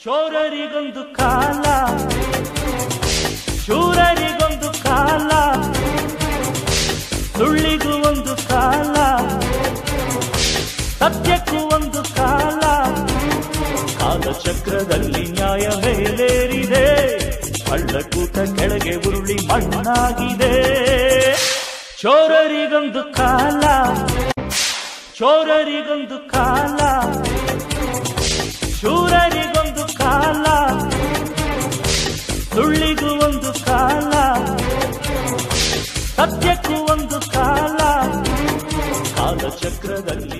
ಶೋರರಿಗೊಂದು ಕಾಲ ಶೂರರಿಗೊಂದು ಕಾಲ ಸುಳ್ಳಿಗೂ ಒಂದು ಕಾಲ ಸತ್ಯಕ್ಕೂ ಒಂದು ಕಾಲ ಕಾಲಚಕ್ರದಲ್ಲಿ ನ್ಯಾಯ ಮೇಲೇರಿದೆ ಹಳ್ಳಕೂಟ ಕೆಳಗೆ ಉರುಳಿ ಮಣ್ಣಾಗಿದೆ ಚೋರರಿಗೊಂದು ಕಾಲ ಚೋರರಿಗೊಂದು ಕಾಲ ಶೂರರಿಗೊಂದು ಕಾಲ ಸುಳ್ಳಿಗೂ ಒಂದು ಕಾಲ ಸತ್ಯಕ್ಕೂ ಒಂದು ಕಾಲ ಕಾಲಚಕ್ರದಲ್ಲಿ